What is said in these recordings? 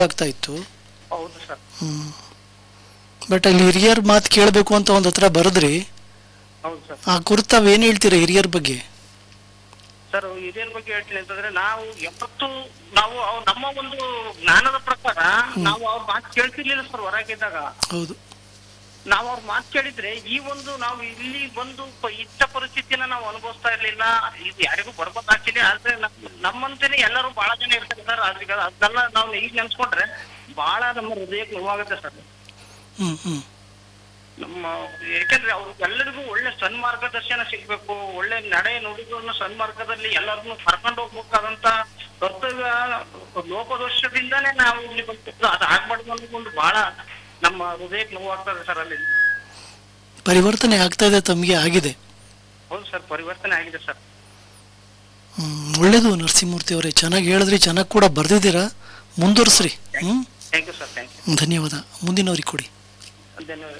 ಆಗ್ತಾ ಇತ್ತು ಹೌದು ಸರ್ ಹ್ಮ್ ಬಟ್ ಅಲ್ಲಿ ಹಿರಿಯರ್ ಮಾತು ಕೇಳಬೇಕು ಅಂತ ಒಂದ್ ಹತ್ರ ಬರೆದ್ರಿ ಹೌದು ಸರ್ ಆ ಕುರಿತು ತಾವೇನು ಹೇಳ್ತೀರಾ ಹಿರಿಯರ್ ಬಗ್ಗೆ ಸರ್ ಹಿರಿಯರ ಬಗ್ಗೆ ಹೇಳ್ತೀನಿ ಅಂತಂದ್ರೆ ನಾವು ಯಾವತ್ತು ನಾವು ಅವ್ರ್ ನಮ್ಮ ಒಂದು ಜ್ಞಾನದ ಪ್ರಕಾರ ನಾವು ಅವ್ರ ಮಾತು ಕೇಳ್ತಿರ್ಲಿಲ್ಲ ಸರ್ ಹೊರಗಿದ್ದಾಗ ಹೌದು ನಾವು ಅವ್ರ ಮಾತು ಕೇಳಿದ್ರೆ ಈ ಒಂದು ನಾವು ಇಲ್ಲಿ ಬಂದು ಪ- ಇಷ್ಟ ಪರಿಸ್ಥಿತಿನ ನಾವು ಅನುಭವಿಸ್ತಾ ಇರ್ಲಿಲ್ಲ ಇದು ಯಾರಿಗೂ ಬರ್ಬೇಕಾಗ್ತಿಲ್ಲ ಆದ್ರೆ ನಮ್- ನಮ್ಮಂತೆನೆ ಎಲ್ಲರೂ ಬಹಳ ಜನ ಇರ್ತಾರೆ ಸರ್ ಅದ್ರಿಗೆ ಅದನ್ನೆಲ್ಲ ನಾವು ಈಗ ನೆನ್ಸ್ಕೊಂಡ್ರೆ ಬಹಳ ನಮ್ಮ ಹೃದಯಕ್ಕೆ ನೋವಾಗುತ್ತೆ ಸರ್ ಹ್ಮ್ ಹ್ಮ್ ನಮ್ಮ ಯಾಕಂದ್ರೆ ಅವ್ರಿಗೆಲ್ಲರಿಗೂ ಒಳ್ಳೆ ಸನ್ಮಾರ್ಗದರ್ಶನ ಸಿಗ್ಬೇಕು ಒಳ್ಳೆ ನಡೆ ನುಡಿಗಳನ್ನು ಸನ್ಮಾರ್ಗದಲ್ಲಿ ಎಲ್ಲರನ್ನು ಕರ್ಕೊಂಡು ಹೋಗ್ಬೇಕಾದಂತ ಕರ್ತವ್ಯ ಲೋಪದೋಷದಿಂದಾನೇ ನಾವು ಇಲ್ಲಿ ಬಂದಿದ್ದು ಅದು ಆಗ್ಬಾರ್ದು ಅನ್ನೋದು ಒಂದು ಬಹಳ ನಮ್ಮ ಹೃದಯಕ್ಕೆ ನೋವಾಗ್ತದೆ ಸರ್ ಅಲ್ಲಿ ಪರಿವರ್ತನೆ ಆಗ್ತಾ ಇದೆ ತಮಗೆ ಆಗಿದೆ ಹೌದು ಸರ್ ಪರಿವರ್ತನೆ ಆಗಿದೆ ಸರ್ ಹ್ಮ್ ಒಳ್ಳೇದು ನರಸಿಂಹಮೂರ್ತಿ ಅವರೇ ಚೆನ್ನಾಗಿ ಹೇಳಿದ್ರಿ ಚೆನ್ನಾಗಿ ಕೂಡ ಬರ್ದಿದ್ದೀರಾ ಮುಂದುವರಿಸ್ರಿ hmm thank you sir thank you ಧನ್ಯವಾದ ಮುಂದಿನವ್ರಿಗೆ ಕೊಡಿ ಧನ್ಯವಾದ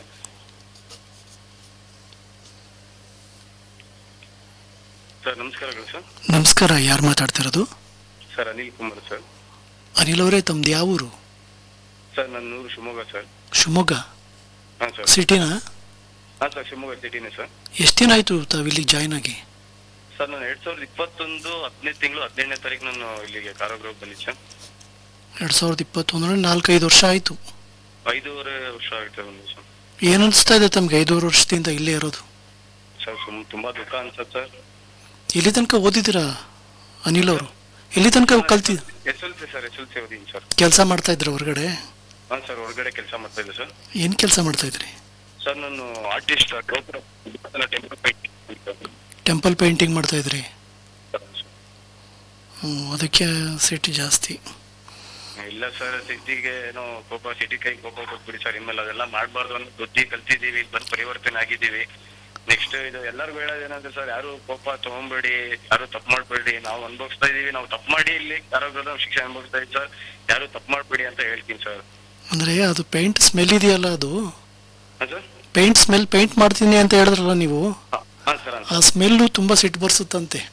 ಸರ್ ನಮಸ್ಕಾರಗಳು ಸರ್ ನಮಸ್ಕಾರ ಯಾರು ಮಾತಾಡ್ತಿರೋದು ಸರ್ ಅನಿಲ್ ಕುಮಾರ್ ಸರ್ ಅನಿಲ್ ಅವರೇ ತಮ್ದು ಯಾವ ಊರು ಸರ್ ನನ್ನ ನೂರು ಶಿವಮೊಗ್ಗ ಸರ್ ಶಿವಮೊಗ್ಗ ಹಾಂ ಸರ್ ಸಿಟಿನಾ ಹಾಂ ಸರ್ ಶಿವಮೊಗ್ಗ ಸಿಟಿನೇ ಸರ್ ಎಷ್ಟು ದಿನ ಆಯ್ತು ತಾವು ಇಲ್ಲಿ ಜಾಯ್ನ್ ಆಗಿ ಸರ್ ನಾನು ಎರಡ್ ಸಾವಿರದ ಇಪ್ಪತ್ತೊಂದು ಹದಿನೈದು ತಿಂಗಳು ಹದಿನೈದನೇ ತಾರೀಕು ನಾನು ಇಲ್ಲಿಗೆ ಕಾರಾಗೃಹಕ್ಕೆ ಬಂದಿದ್ದೆ ಸರ್ ಎರಡ್ ಸಾವಿರದ ಇಪ್ಪತ್ತೊಂದರಲ್ಲಿ ನಾಲ್ಕೈದು ವರ್ಷ ಆಯ್ತು ಐದೂವರೆ ವರ್ಷ ಆಗುತ್ತೆ ಬಂದು ಸರ್ ಏನ್ ಅನ್ಸ್ತಾ ಇದೆ ತಮ್ಗೆ ಐದೂವರೆ ವರ್ಷದಿಂದ ಇಲ್ಲೇ ಇರೋದು ಸರ್ ಸುಮ್ ತುಂಬಾ ದುಃಖ ಅನ್ಸತ್ತೆ ಸರ್ ಎಲ್ಲಿ ತನಕ ಓದಿದ್ದೀರಾ ಅನಿಲ್ ಅವರು ಎಲ್ಲಿ ತನಕ ಕಲ್ತಿ S L C sir S L C ಓದಿನಿ ಸರ್ ಕೆಲಸ ಮಾಡ್ತಾ ಇದ್ರ ಹೊರಗಡೆ ಹಾಂ ಸರ್ ಹೊರಗಡೆ ಕೆಲಸ ಮಾಡ್ತಾ ಇದ್ದೆ ಸರ್ ಏನ್ ಕೆಲಸ ಮಾಡ್ತಾ ಇದ್ರಿ ಸರ್ ನಾನು ಆರ್ಟಿಸ್ಟ್ ಟೆಂಪಲ್ ಟೆಂಪಲ್ ಪೇಂಟಿಂಗ್ ಮಾಡ್ತಾ ಇದ್ರಿ ಹ್ಮ್ ಅದಕ್ಕೆ ಸಿಟಿ ಜಾಸ್ತಿ ಇಲ್ಲ ಸರ್ ಸಿಟಿಗೆ ಏನೋ ಕೋಪ ಸಿಟಿ ಕೈ ಕೋಪ ಕೊಟ್ಬಿಡಿ ಸರ್ ಇನ್ಮೇಲೆ ಅದೆಲ್ಲ ಮಾಡಬಾರ್ದು ಅನ್ನೋ ಬುದ್ಧಿ ಕಲ್ತಿದೀವಿ ಇಲ್ಲಿ ಬಂದು ಪರಿವರ್ತನೆ ಆಗಿದ್ದೀವಿ ನೆಕ್ಸ್ಟ್ ಇದು ಎಲ್ಲರಿಗೂ ಹೇಳೋದೇನಂದ್ರೆ ಸರ್ ಯಾರು ಕೋಪ ತಗೊಂಬೇಡಿ ಯಾರು ತಪ್ಪು ಮಾಡ್ಬೇಡಿ ನಾವು ಅನುಭವಿಸ್ತಾ ಇದೀವಿ ನಾವು ತಪ್ಪು ಮಾಡಿ ಇಲ್ಲಿ ಆರೋಗ್ಯದ ಶಿಕ್ಷೆ ಅನುಭವಿಸ್ತಾ ಇದೀವಿ ಸರ್ ಯಾರು ತಪ್ಪು ಮಾಡ್ಬೇಡಿ ಅಂತ ಹೇಳ್ತೀನಿ ಸರ್ ಅಂದ್ರೆ ಅದು ಪೇಂಟ್ ಸ್ಮೆಲ್ ಇದೆಯಲ್ಲ ಅದು ಹಾಂ ಸರ್ ಪೇಂಟ್ ಸ್ಮೆಲ್ ಪೇಂಟ್ ಮಾಡ್ತೀನಿ ಅಂತ ಹೇಳಿದ್ರಲ್ಲ ನೀವು ಹಾಂ ಸರ್ ಆ ಸ್ಮೆಲ್ಲು ತುಂಬಾ ಸಿಟ್ಟು ಬರ್ಸುತ್ತಂತೆ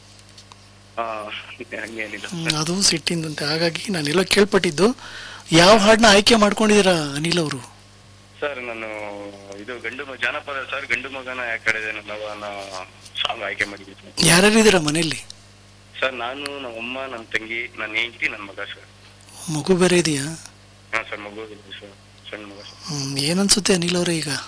ಹಾಂ ಹಂಗೇನಿಲ್ಲ ಹ್ಮ್, ಅದು ಸಿಟ್ಟಿಂದಂತೆ ಹಾಗಾಗಿ ನಾನೆಲ್ಲ ಕೇಳ್ಪಟ್ಟಿದ್ದು ಯಾವ ಹಾಡನ್ನ ಆಯ್ಕೆ ಮಾಡ್ಕೊಂಡಿದ್ದೀರಾ ಅನಿಲ್ ಅವರು ಸರ್ ನಾನು ಇದು ಗಂಡು ಮ- ಜಾನಪದ ಸರ್ ಗಂಡು ಮಗನ ಯಾಕೆ ಕಡೆದೆ ನನ್ನ ಸಾಂಗ್ ಆಯ್ಕೆ ಮಾಡಿದ್ದೀನಿ ಸರ್ ಯಾರ್ಯಾರಿದ್ದೀರಾ ಮನೆಯಲ್ಲಿ ಸರ್ ನಾನು ನಮ್ಮ ಅಮ್ಮ ನನ್ನ ತಂಗಿ ನನ್ನ ಹೆಂಡತಿ ನನ್ನ ಮಗ ಸರ್ ಮಗು ಬೇರೆ ಇದೆಯಾ ಹಾಂ ಸರ್ ಮಗು ಇದೆ ಸರ್ ಸಣ್ಣ ಮಗ ಸರ್ ಹ್ಮ್ ಏನನ್ಸುತ್ತೆ ಅನಿಲ್ ಅವರೇ ಈಗ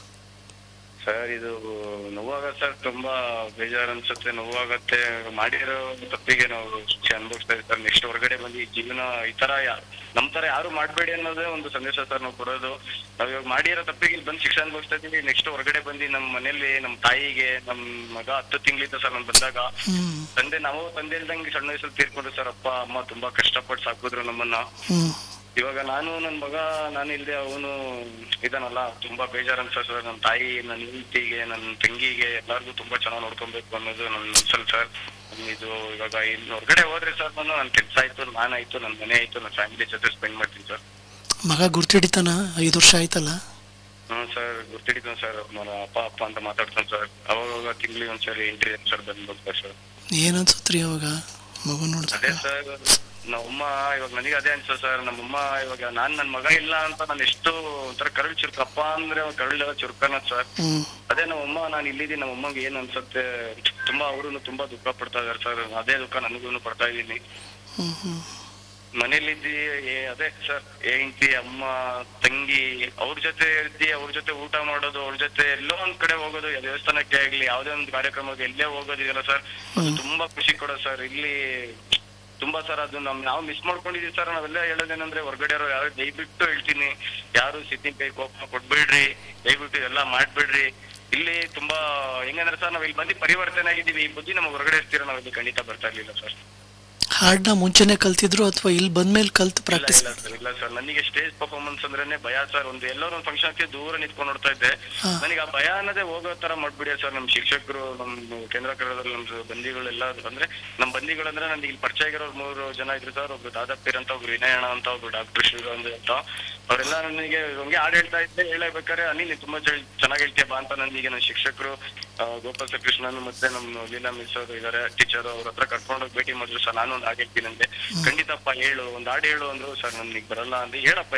ಸರ್ ಇದು ನೋವಾಗ ಸರ್ ತುಂಬಾ ಬೇಜಾರು ಅನ್ಸುತ್ತೆ ನೋವಾಗತ್ತೆ ಮಾಡಿರೋ ತಪ್ಪಿಗೆ ನಾವು ಶಿಕ್ಷೆ ಅನುಭವಿಸ್ತಾ ಇದ್ದೀವಿ ಸರ್ ನೆಕ್ಸ್ಟ್ ಹೊರಗಡೆ ಬಂದು ಈ ಜೀವನ ಈ ತರ ಯಾ- ನಮ್ ತರ ಯಾರು ಮಾಡ್ಬೇಡಿ ಅನ್ನೋದೇ ಒಂದು ಸಂದೇಶ ಸರ್ ನಾವು ಕೊಡೋದು ನಾವ್ ಇವಾಗ ಮಾಡಿರೋ ತಪ್ಪಿಗೆ ಇಲ್ಲಿ ಬಂದು ಶಿಕ್ಷೆ ಅನುಭವಿಸ್ತಾ ಇದೀವಿ ನೆಕ್ಸ್ಟ್ ಹೊರಗಡೆ ಬಂದು ನಮ್ಮ ಮನೇಲಿ ನಮ್ಮ ತಾಯಿಗೆ ನಮ್ ಮಗ ಹತ್ತು ತಿಂಗಳಿದ್ದ ಸರ್ ನಾನು ಬಂದಾಗ ಹ್ಮ್ ತಂದೆ ನಾವು ತಂದೆ ಇಲ್ದಂಗೆ ಸಣ್ಣ ವಯಸ್ಸಲ್ಲಿ ತೀರ್ಕೊಂಡ್ರು ಸರ್ ಅಪ್ಪ ಅಮ್ಮ ತುಂಬಾ ಕಷ್ಟಪಟ್ಟು ಸಾಕಿದ್ರು ನಮ್ಮನ್ನ ಹ್ಮ್ ಇವಾಗ ನಾನು ನನ್ ಮಗ ನಾನು ಇಲ್ದೆ ಅವನು ಇದಾನಲ್ಲ ತುಂಬಾ ಬೇಜಾರ್ ಅನ್ಸ ಸರ್ ನನ್ನ ತಾಯಿ ನನ್ನ ಹೆಂಡತಿಗೆ ನನ್ನ ತಂಗಿಗೆ ಎಲ್ಲಾರ್ಗು ತುಂಬಾ ಚೆನ್ನಾಗಿ ನೋಡ್ಕೊಬೇಕು ಅನ್ನೋದು ನನ್ನ ಮನ್ಸಲ್ಲಿ ಸರ್ ಇದು ಇವಾಗ ಇಲ್ಲಿ ಹೊರಗಡೆ ಹೋದ್ರೆ ಸರ್ ನಾನು ನನ್ನ ಕೆಲ್ಸ ಆಯ್ತು ನಾನಾಯ್ತು ನನ್ನ ಮನೆ ಆಯ್ತು ನನ್ನ ಫ್ಯಾಮಿಲಿ ಜೊತೆ ಸ್ಪೆಂಡ್ ಮಾಡ್ತೀನಿ ಸರ್ ಮಗ ಗುರ್ತಿಡಿತಾನ ಐದು ವರ್ಷ ಆಯ್ತಲ್ಲ ಹ್ಮ್ ಸರ್ ಗೊತ್ತಿಡಿತಾನೆ ಸರ್ ನನ್ನ ಅಪ್ಪ ಅಪ್ಪ ಅಂತ ಮಾತಾಡ್ತಾನೆ ಸರ್ ಅವಾಗ ತಿಂಗಳಿಗೆ ಒಂದ್ಸರಿ ಎಂಟ್ರಿ ಸರ್ ಬಂದ್ ಹೋಗ್ತಾರೆ ಸರ್ ಏನ್ ಅನ್ಸುತ್ರಿ ಅವಾಗ ಮಗು ನೋಡಿದಾಗ ಅದೇ ಸರ್ ನಮ್ಮಮ್ಮ ಇವಾಗ ನನಗೆ ಅದೇ ಅನ್ಸ ಸರ್ ನಮ್ಮಮ್ಮ ಇವಾಗ ನಾನ್ ನನ್ ಮಗ ಇಲ್ಲ ಅಂತ ನಾನು ಎಷ್ಟು ಒಂಥರ ಕರಳು ಚುರುಕಪ್ಪ ಅಂದ್ರೆ ಕರಳೆಲ್ಲ ಚುರುಕನ ಸರ್ ಹ್ಮ್ ಅದೇ ನಮ್ಮಮ್ಮ ನಾನು ಇಲ್ಲಿದ್ದೀನಿ ನಮ್ಮ ಅಮ್ಮಂಗೆ ಏನ್ ಅನ್ಸುತ್ತೆ ತುಂಬಾ ಅವರು ತುಂಬಾ ದುಃಖ ಪಡ್ತಾ ಇದಾರೆ ಸರ್ ಅದೇ ದುಃಖ ನನಗೂ ಪಡ್ತಾ ಇದ್ದೀನಿ ಹ್ಮ್ ಹ್ಮ್ ಮನೇಲಿದ್ದಿ ಏ- ಅದೇ ಸರ್ ಹೆಂಡತಿ ಅಮ್ಮ ತಂಗಿ ಅವ್ರ ಜೊತೆ ಇರ್ತಿ ಅವ್ರ ಜೊತೆ ಊಟ ಮಾಡೋದು ಅವ್ರ ಜೊತೆ ಎಲ್ಲೋ ಒಂದ್ ಕಡೆ ಹೋಗೋದು ದೇವಸ್ಥಾನಕ್ಕೆ ಆಗ್ಲಿ ಯಾವ್ದೇ ಒಂದು ಕಾರ್ಯಕ್ರಮಕ್ಕೆ ಎಲ್ಲೇ ಹೋಗೋದಿದೆಯಲ್ಲ ಸರ್ ಅದು ತುಂಬಾ ಖುಷಿ ಕೊಡೋದು ಸರ್ ಇಲ್ಲಿ ತುಂಬಾ ಸರ್ ಅದು ನಮ್ ನಾವು ಮಿಸ್ ಮಾಡ್ಕೊಂಡಿದೀವಿ ಸರ್ ನಾವೆಲ್ಲ ಹೇಳೋದೇನಂದ್ರೆ ಹೊರಗಡೆ ಯಾರು ದಯವಿಟ್ಟು ಹೇಳ್ತೀನಿ ಯಾರು ಸಿದ್ದಿನ ಕೈ ಕೋಪ ಕೊಡ್ಬೇಡ್ರಿ ದಯವಿಟ್ಟು ಎಲ್ಲ ಮಾಡ್ಬೇಡ್ರಿ ಇಲ್ಲಿ ತುಂಬಾ ಹೆಂಗಂದ್ರೆ ಸರ್ ನಾವ್ ಇಲ್ಲಿ ಬಂದು ಪರಿವರ್ತನೆ ಆಗಿದೀವಿ ಈ ಬುದ್ಧಿ ನಮ್ಗೆ ಹೊರಗಡೆ ಇರ್ತೀರ ನಾವ್ ಇಲ್ಲಿ ಖಂಡಿತ ಬರ್ತಾ ಇರ್ಲಿಲ್ಲ ಸರ್ ಹಾಡ್ನ ಮುಂಚೆನೆ ಕಲ್ತಿದ್ರು ಅಥವಾ ಇಲ್ಲಿ ಬಂದ್ಮೇಲೆ ಕಲ್ತು ಪ್ರಾಕ್ಟೀಸ್ ಇಲ್ಲ ಸರ್ ಇಲ್ಲ ಸರ್ ನನಗೆ ಸ್ಟೇಜ್ ಪರ್ಫಾರ್ಮೆನ್ಸ್ ಅಂದ್ರೇನೆ ಭಯ ಸರ್ ಒಂದು ಎಲ್ಲರೂ ಒಂದು ಫಂಕ್ಷನ್ಗೆ ದೂರ ನಿಂತ್ಕೊಂಡು ನೋಡ್ತಾ ಇದ್ದೆ ಹಾ. ನನಗೆ ಆ ಭಯ ಅನ್ನೋದೇ ಹೋಗೋ ತರ ಮಾಡ್ಬಿಡಿ ಸರ್ ನಮ್ಮ ಶಿಕ್ಷಕರು ನಮ್ಮ ಕೇಂದ್ರ ಕನ್ನಡದಲ್ಲಿ ನಮ್ಮ ಬಂದಿಗಳೆಲ್ಲ ಅಂದ್ರೆ ನಮ್ಮ ಬಂದಿಗಳಂದ್ರೆ ನನಗೆ ಇಲ್ಲಿ ಪರಿಚಯ ಆಗಿರೋರು ಮೂರು ಜನ ಇದ್ರು ಸರ್ ಒಬ್ರು ದಾದಾಪೀರ್ ಅಂತ ಒಬ್ರು ವಿನಯಣ ಅಂತ ಒಬ್ರು ಡಾಕ್ಟರ್ ಶ್ರೀರಾಮ್ ಅಂತ ಅವರೆಲ್ಲ ನನಗೆ ಹಂಗೆ ಹಾಡು ಹೇಳ್ತಾ ಇದ್ದೆ ಹೇಳಬೇಕಾದ್ರೆ ಅನಿ ನೀನ್ ತುಂಬಾ ಚೆನ್ನಾಗಿ ಹೇಳ್ತೀಯ ಬಾ ಅಂತ ನನಗೆ ನನ್ನ ಶಿಕ್ಷಕರು ಆ, ಗೋಪಾಲ್ ಸರ್ ಕೃಷ್ಣನ್ ಮತ್ತೆ ನಮ್ಮ ಲೀಲಾ ಮಿಸ್ ಅವರು ಇದಾರೆ ಟೀಚರ್ ಅವ್ರ ಹತ್ರ ಕರ್ಕೊಂಡು ಹೋಗಿ ಭೇಟಿ ಮಾಡಿದ್ರು ಸರ್ ನಾನು ಒಂದು ಹಾಡು ಹೇಳ್ತೀನಿ ಅಂದೆ ಖಂಡಿತಪ್ಪ ಹೇಳು ಒಂದ್ ಹಾಡು ಹೇಳು ಅಂದ್ರು ಸರ್ ನನಗೆ ಬರಲ್ಲ ಅಂದೆ ಹೇಳಪ್ಪ